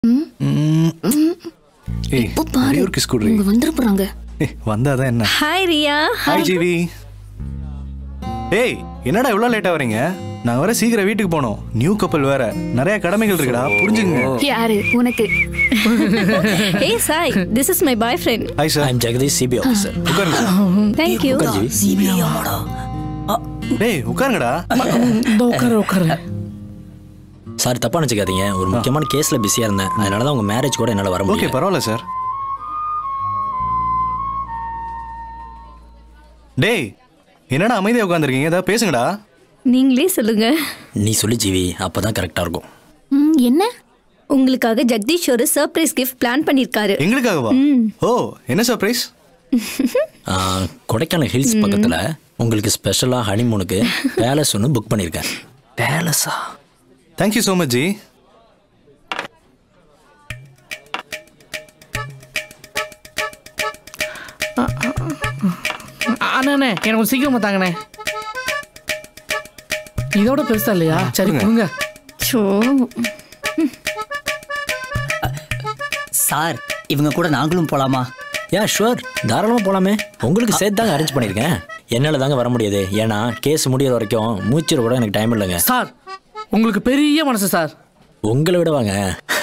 ம் ம். ஏய் இப்போ பாரு ஒரே ஒரு கிஸ் குடுறி இங்க வந்துட போறாங்க ஏய், வந்தாதான் என்ன ஹாய் ரியா ஹாய் ஜிவி டேய் என்னடா இவ்வளோ லேட்டாக வரீங்க நாங்கள் வர சீக்கிரம் வீட்டுக்கு போனோம் நியூ கப்பல் வேற நிறைய கடமைகள் இருக்குடா புரிஞ்சுங்க யாரு உனக்கு hey Sai this is my boy friend hi sir I'm Jagadish CB officer உட்காருங்க தேங்க் யூ டேய் உட்காருங்கடா இந்த உட்கார உட்கார சாரி தப்பா நினச்சிக்காதீங்க ஒரு முக்கியமான கேஸ்ல பிஸியா இருந்தேன் அதனால தான் உங்க மேரேஜ் கூட என்னால வர ஓகே முடியல பரவாயில்ல சார் டேய் என்னடா அமைதியாக உட்காந்துருக்கீங்க ஏதாவது பேசுங்கடா நீங்களே சொல்லுங்க நீ சொல்லி ஜீவி அப்பதான் கரெக்டா இருக்கும் ம், என்ன உங்களுக்காக ஜெகதீஷ் ஒரு சர்ப்ரைஸ் கிஃப்ட் பிளான் பண்ணிருக்காரு எங்களுக்காகவா ஓ என்ன சர்ப்ரைஸ் ஆ, கொடைக்கானல் ஹில்ஸ் பக்கத்துல உங்களுக்கு ஸ்பெஷலா ஹனிமூனுக்கு பேலஸ் ஒன்று புக் பண்ணியிருக்கேன் பேலஸா தேங்க்யூ ஸோ மச் ஜி அண்ணே எனக்கு கொஞ்சம் சீக்கிரமா தாங்கண்ணே இதோட பெருசா இல்லையா சரி கொடுங்க ஷோ சார் இவங்க கூட நாங்களும் போலாமா யா ஷுவர் தாராளமாக போகலாமே உங்களுக்கு சேர்த்து தாங்க அரேஞ்ச் பண்ணியிருக்கேன் என்னால் தாங்க வர முடியாது ஏன்னா கேஸ் முடியிற வரைக்கும் மூச்சிட கூட எனக்கு டைம் இல்லைங்க சார் உங்களுக்கு பெரிய மனசு சார் உங்களை விட வாங்க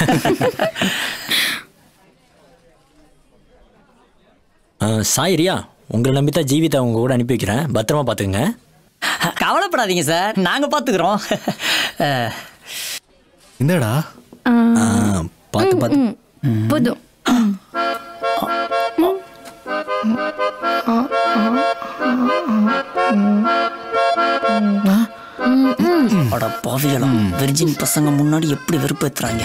ஆ, சாய் ரியா உங்களை நம்பி தான் ஜீவிதா உங்க கூட அனுப்பி வைக்கிறேன் பத்திரமா பார்த்துக்குங்க கவலைப்படாதீங்க சார் நாங்க பாத்துக்கிறோம் அஹ், இந்தடா ஆ, பார்த்து பார்த்து போதும் அட பாவிகளா வெர்ஜின் பசங்க முன்னாடி எப்படி வெறுப்பேத்துறாங்க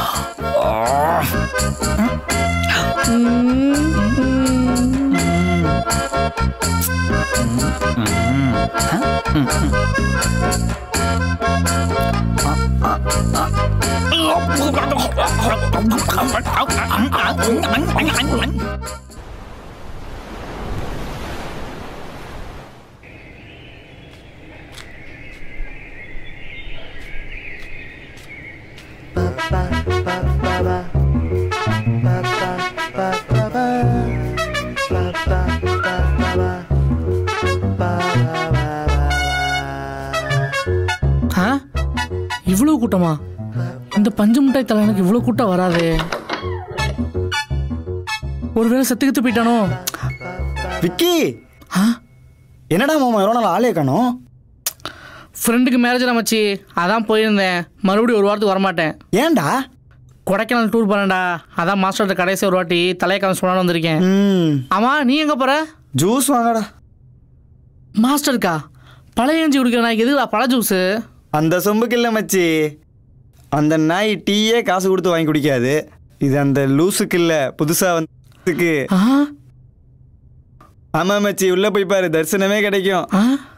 ஆ இவ்வளவு கூட்டமா இந்த பஞ்சு மிட்டாய் தலைவனுக்கு இவ்வளவு கூட்டம் வராதே ஒருவேளை செத்துக்கிட்டு போயிட்டானோ விக்கி ஆ என்னடா மாமா எவ்வளோ நாள் ஆளே காணோம் ஃப்ரெண்டுக்கு மேரேஜ் மச்சி அதான் போயிருந்தேன் மறுபடியும் ஒரு வாரத்துக்கு வரமாட்டேன் ஏன்டா கொடைக்கானல் டூர் போறேன்டா அதான் மாஸ்டர்கிட்ட கடைசி ஒரு வாட்டி தலையக்காலம் சொன்னான்னு வந்திருக்கேன் ம் ஆமா நீ எங்க போற ஜூஸ் வாங்கடா மாஸ்டருக்கா பழைய ஏஞ்சி குடிக்கிற நான் எதுக்குடா பழ ஜூஸு அந்த சொம்புக்கு இல்லை மச்சி அந்த நாய் டீயே காசு கொடுத்து வாங்கி குடிக்காது இது அந்த லூசுக்கு இல்லை புதுசாக வந்ததுக்கு ஆ ஆமாம் மச்சி உள்ளே போய் பாரு தரிசனமே கிடைக்கும் ஆ